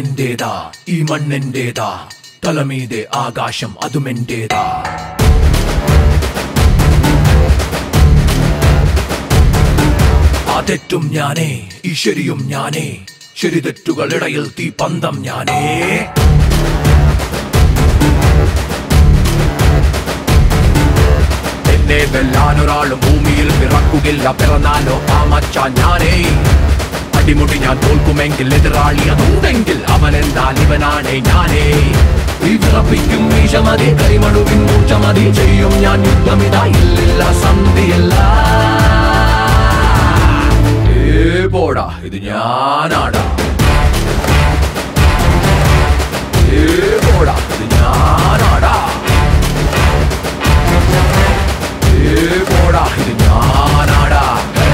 നിലമെന്റേതാ ഈ മണ്ണെന്റേതാ തലമീതെ ആകാശം അതുമെന്റേതാ ആ തെറ്റും ഞാനേ ഈ ശരിയും ഞാനേ ശരി തെറ്റുകളിടയിൽ തീ പന്തം ഞാനേ എന്നെ വെല്ലാനൊരാളും ഭൂമിയിൽ പിറക്കുകയില്ല പിറന്നാലോ ആ മച്ച ഞാനേ അടിമുടി ഞാൻ തോൽക്കുമെങ്കിൽ എതിരാളി അതുണ്ടെങ്കിൽ അവൻ എന്താൽ ഇവനാണേ ഞാനേ ഈ വിറപ്പിക്കും മീശമതി കൈമടുവിൻ മൂർച്ചമതി ചെയ്യും ഞാൻ യുദ്ധമിതാ ഇല്ലില്ല സന്ധിയില്ല ഏ പോടാ ഇത് ഞാനാടാ ഏ പോടാ ഇത് ഞാനാടാ ഏ പോടാ ഇത് ഞാനാടാ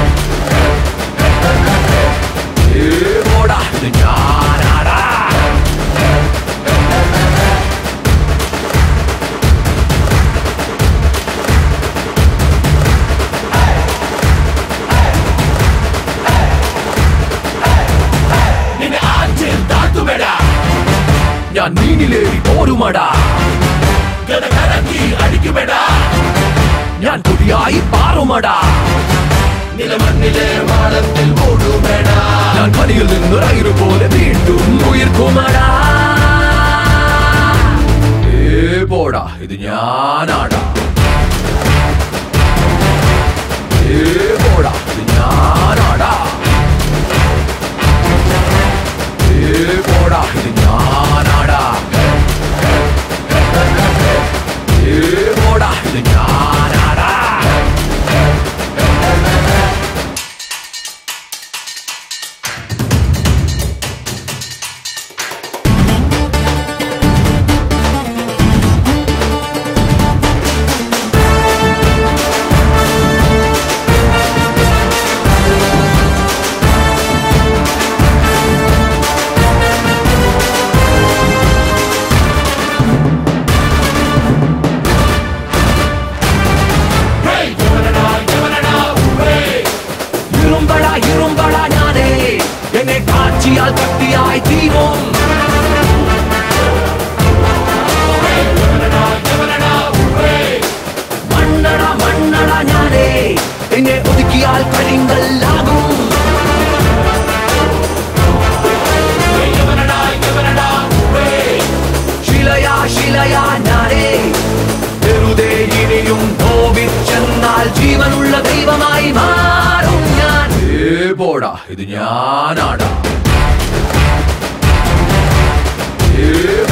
ഏ പോടാ ഇത് ഞാനാടാ നിന്നെ ആറ്റിൽ താഴ്ത്തുമെടാ ഞാൻ നീനിലേറി പോരുമടാ ഗത കറക്കി അടിക്കുമെടാ ഞാൻ പുതിയായി പാറുമടാ നിലമണ്ണിലെ മാളത്തിൽ ഓടുമെടാ ഞാൻ പനിയിൽ നിന്നൊരയിരു പോലെ വീണ്ടും ഉയർക്കുമടാ ഏ പോടാ ഇത് ഞാനാടാ ഏ പോടാ ഇത് ഞാനാടാ ഏ പോടാ ഇത് ഞാനാടാ ഏ പോടാ ഇത് ഞാനാടാ ഇരുമ്പട ഇരുമ്പട ഞാനേ എന്നെ കാച്ചിയാൽ കട്ടിയായി തീരും മണ്ണട മണ്ണട ഞാനേ എന്നെ ഒതുക്കിയാൽ കരിങ്കല്ലാകും ശിലയാ ശിലയാ ഞാനേ വെറുതെ ഇനിയും നോവിച്ചെന്നാൽ ജീവനുള്ള ദൈവമായി മാറും ഞാൻ ഏ പോടാ ഇത് ഞാനാടാ ഏ